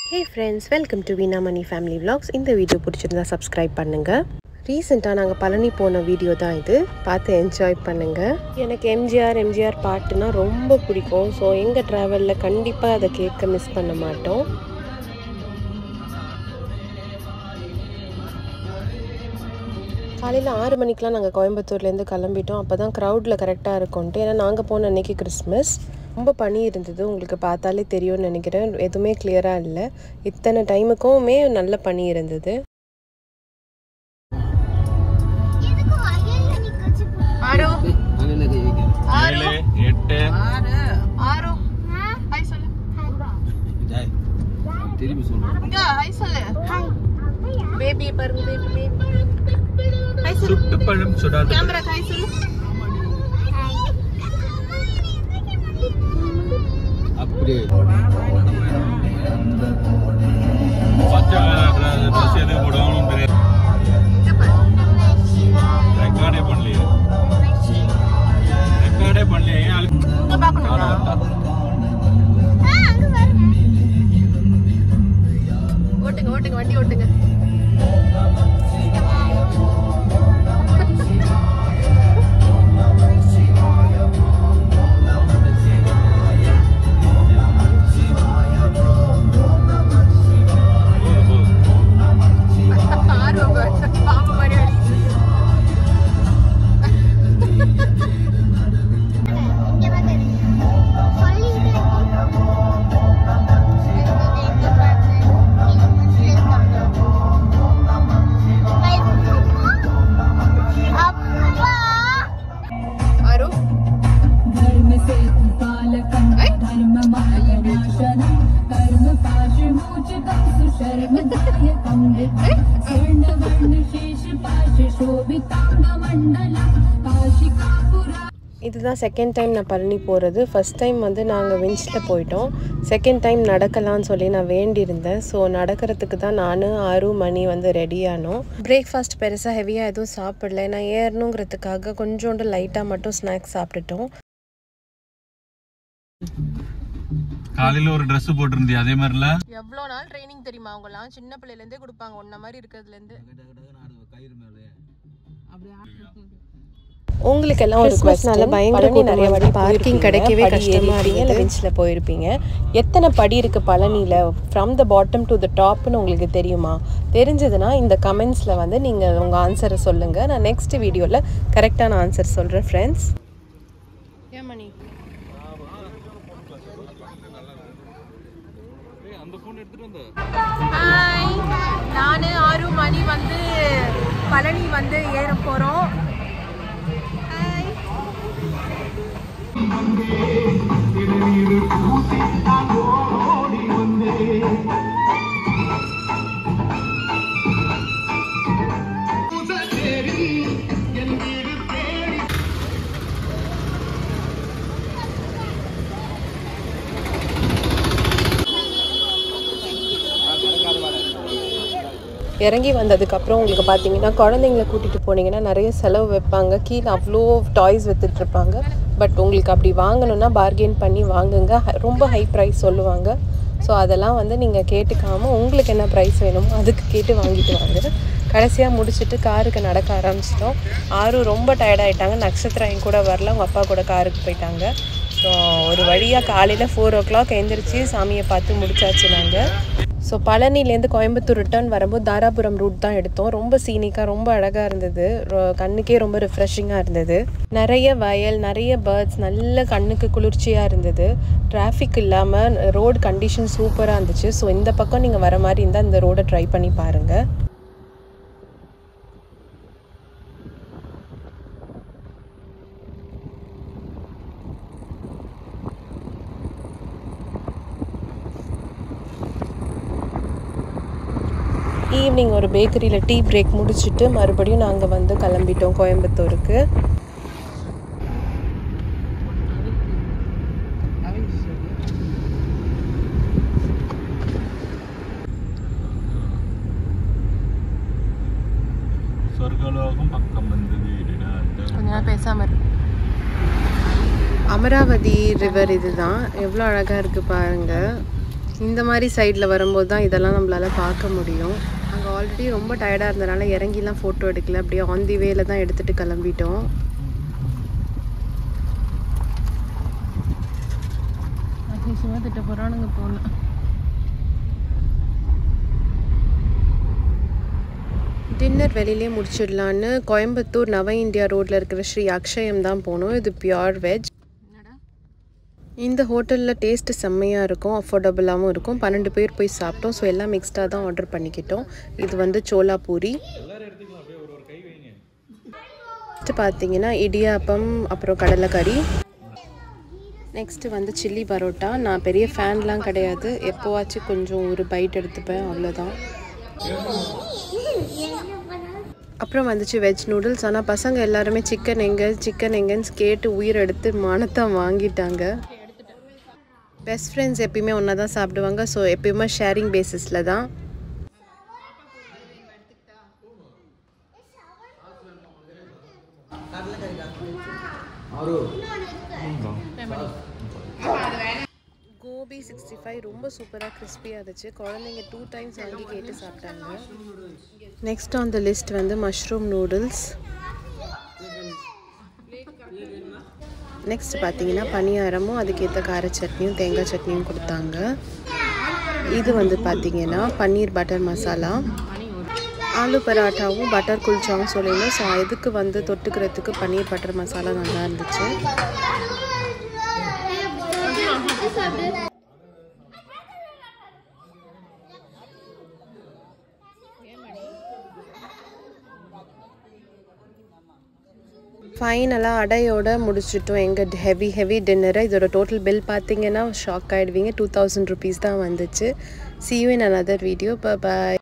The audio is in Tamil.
hey friends welcome to Veena Mani family vlogs இந்த வீடியோ பிடிச்சிருந்தா சப்ஸ்கிரைப் பண்ணுங்கள் ரீசெண்டாக நாங்கள் பழனி போன வீடியோ தான் இது பார்த்து என்ஜாய் பண்ணுங்கள் எனக்கு எம்ஜிஆர் எம்ஜிஆர் பாட்டுனா ரொம்ப பிடிக்கும் ஸோ எங்கள் ட்ராவலில் கண்டிப்பாக அதை கேட்க மிஸ் பண்ண மாட்டோம் காலையில் ஆறு மணிக்கெலாம் நாங்கள் கோயம்புத்தூர்லேருந்து கிளம்பிட்டோம் அப்போ தான் க்ரௌடில் கரெக்டாக இருக்கும்ன்ட்டு ஏன்னா நாங்கள் போன அன்னைக்கு கிறிஸ்மஸ் ரொம்ப பனி இருந்தது உங்களுக்கு பார்த்தாலே தெரியும்னு நினைக்கிறேன் எதுவுமே கிளியராக இல்லை இத்தனை டைமுக்குமே நல்ல பனி இருந்தது ஆறு ஏழு எட்டு ஆறு ஆறு ஹாய் சொல்லு திரும்பி சொல்றேன் இங்க ஹாய் சொல்லு பேபி பாருங்க பேபி பேபி ஹாய் சொல்லு சுட்டு பழம் சுடாது கேமரா ஹாய் சொல்லு அப்படியே பச்சை ட்ரெஸ் எது போடுவாங்கன்னு தெரியாது ரெக்கார்டே பண்ணலையே ரெக்கார்டே பண்ணலையே ஏன் அழுக்கு இங்க பார்க்கணும் காண வந்தா ஓட்டுங்க ஓட்டுங்க வண்டி ஓட்டுங்க ஆறு பாம்பு மாதிரி அடிக்குது ஆறு धर्म से पालकं धर्म महानाशनं कर्म पाशमोचकं सुशर्मदायकं स्वर्णवर्णशेष पाश शोभिताङ्गमण्डलं काशिकापुरा இதுதான் செகண்ட் டைம் நான் பழனி போகிறது ஃபர்ஸ்ட் டைம் வந்து நாங்கள் விஞ்சில் போயிட்டோம் செகண்ட் டைம் நடக்கலாம்னு சொல்லி நான் வேண்டியிருந்தேன் ஸோ நடக்கிறதுக்கு தான் நான் ஆறு மணி வந்து ரெடியானோம் பிரேக்ஃபாஸ்ட் பெருசாக ஹெவியாக எதுவும் சாப்பிடல நான் ஏறணுங்கிறதுக்காக கொஞ்சோண்டு லைட்டாக மட்டும் ஸ்நாக்ஸ் சாப்பிட்டுட்டோம் காலையில ஒரு Dress போட்டிருந்தியா அதே மாதிரில எவ்வளோ நாள் ட்ரைனிங் தெரியுமா அவங்கலாம் சின்ன பிள்ளையிலேருந்தே கொடுப்பாங்க ஒன்ன மாதிரி இருக்கிறதுலேருந்து உங்களுக்கு எல்லாம் ஒரு கொஸ்டினால பயங்கர நிறைய வாட்டி பார்க்கிங் கிடைக்கவே கஷ்டமா இருப்பீங்க பெஞ்சில் போயிருப்பீங்க எத்தனை படி இருக்கு பழனியில் from the bottom to the டாப்னு உங்களுக்கு தெரியுமா தெரிஞ்சதுன்னா இந்த கமெண்ட்ஸில் வந்து நீங்கள் உங்கள் ஆன்சரை சொல்லுங்கள் நான் நெக்ஸ்ட் வீடியோவில் கரெக்டான ஆன்சர் சொல்கிறேன் ஃப்ரெண்ட்ஸ் ஏன் மணி அந்த போன் எடுத்துட்டு வந்த ஹாய் நான் ஆறு மணி வந்து பழனி வந்து ஏற போகிறோம் இறங்கி வந்ததுக்கப்புறம் உங்களுக்கு பார்த்தீங்கன்னா குழந்தைங்கள கூட்டிகிட்டு போனீங்கன்னா நிறைய செலவு வைப்பாங்க கீழே அவ்வளோ டாய்ஸ் விற்றுட்ருப்பாங்க பட் உங்களுக்கு அப்படி வாங்கணுன்னா பார்கெயின் பண்ணி வாங்குங்க ஹ- ரொம்ப ஹை ப்ரைஸ் சொல்லுவாங்க ஸோ அதெல்லாம் வந்து நீங்கள் கேட்டுக்காமல் உங்களுக்கு என்ன ப்ரைஸ் வேணுமோ அதுக்கு கேட்டு வாங்கிட்டு வாங்க கடைசியாக முடிச்சுட்டு காருக்கு நடக்க ஆரம்பிச்சிட்டோம் ஆறு ரொம்ப டயர்டாயிட்டாங்க நட்சத்திரம் என் கூட வரல அவங்க அப்பா கூட காருக்கு போயிட்டாங்க ஸோ ஒரு வழியாக காலையில் ஃபோர் ஓ கிளாக் எழுந்திரிச்சு சாமியை பார்த்து முடிச்சாச்சு நாங்கள் ஸோ பழனிலேருந்து கோயம்புத்தூர் ரிட்டர்ன் வரும்போது தாராபுரம் ரூட் தான் எடுத்தோம் ரொம்ப சீனிக்காக ரொம்ப அழகாக இருந்தது ரொ- கண்ணுக்கே ரொம்ப ரிஃப்ரெஷிங்காக இருந்தது நிறைய வயல் நிறைய பேர்ட்ஸ் நல்ல கண்ணுக்கு குளிர்ச்சியாக இருந்தது டிராஃபிக் இல்லாமல் ரோடு கண்டிஷன் சூப்பராக இருந்துச்சு ஸோ இந்த பக்கம் நீங்கள் வர மாதிரி இருந்தால் இந்த ரோடை ட்ரை பண்ணி பாருங்கள் ஈவினிங் ஒரு பேக்கரியில் டீ பிரேக் முடிச்சுட்டு மறுபடியும் நாங்கள் வந்து கிளம்பிட்டோம் கோயம்புத்தூருக்கு சொர்க்கலோகம் பக்கம் வந்து வீடுடா கொஞ்ச நேரம் பேசாம இரு அமராவதி ரிவர் இதுதான் எவ்வளோ அழகாக இருக்குது பாருங்கள் இந்த மாதிரி சைடில் வரும்போது தான் இதெல்லாம் நம்மளால் பார்க்க முடியும் அங்கே ஆல்ரெடி ரொம்ப டயர்டாக இருந்தனால இறங்கிலாம் ஃபோட்டோ எடுக்கல அப்படியே ஆன் தி வேல தான் எடுத்துகிட்டு கிளம்பிட்டோம் அதிசயமாக திட்ட போகிறானுங்க போனேன் டின்னர் வெளியிலே முடிச்சிடலான்னு கோயம்புத்தூர் நவ இந்தியா ரோட்டில் இருக்கிற ஸ்ரீ அக்ஷயம் தான் போனோம் இது பியோர் வெஜ் இந்த ஹோட்டலில் டேஸ்ட்டு செம்மையாக இருக்கும் அஃபோர்டபுளாகவும் இருக்கும் பன்னெண்டு பேர் போய் சாப்பிட்டோம் ஸோ எல்லாம் மிக்ஸ்டாக தான் ஆர்டர் பண்ணிக்கிட்டோம் இது வந்து சோலா பூரி நெக்ஸ்ட்டு பார்த்தீங்கன்னா இடியாப்பம் அப்புறம் கடலைக்கறி நெக்ஸ்ட்டு வந்து சில்லி பரோட்டா நான் பெரிய ஃபேன்லாம் கிடையாது எப்போவாச்சும் கொஞ்சம் ஒரு பைட் எடுத்துப்பேன் அவ்வளோதான் அப்புறம் வந்துச்சு வெஜ் நூடுல்ஸ் ஆனால் பசங்க எல்லாருமே சிக்கன் எங்கே சிக்கன் எங்கன்னு கேட்டு உயிர் எடுத்து மானத்தை வாங்கிட்டாங்க பெஸ்ட் ஃப்ரெண்ட்ஸ் எப்பயுமே ஒன்றா தான் சாப்பிடுவாங்க ஸோ எப்பயுமே ஷேரிங் பேசிஸில் தான் கோபி சிக்ஸ்டி ஃபைவ் ரொம்ப சூப்பராக கிறிஸ்பியாக இருந்துச்சு குழந்தைங்க டூ டைம்ஸ் வாங்கி கேட்டு சாப்பிட்டாங்க நெக்ஸ்ட் ஆன் த லிஸ்ட் வந்து மஷ்ரூம் நூடுல்ஸ் நெக்ஸ்ட் பார்த்தீங்கன்னா பணியாரமும் அதுக்கேற்ற கார சட்னியும் தேங்காய் சட்னியும் கொடுத்தாங்க இது வந்து பார்த்தீங்கன்னா பன்னீர் பட்டர் மசாலா ஆலு பராட்டாவும் பட்டர் குல்ச்சாவும் சொல்லியிருந்தோம் ஸோ இதுக்கு வந்து தொட்டுக்கிறதுக்கு பன்னீர் பட்டர் மசாலா நல்லா இருந்துச்சு ஃபைனலாக அடையோட முடிச்சிட்டோம் எங்கள் ஹெவி ஹெவி டின்னரை இதோட டோட்டல் பில் பார்த்தீங்கன்னா ஷாக் ஆகிடுவீங்க டூ தௌசண்ட் ருபீஸ் தான் வந்துச்சு see you in another video bye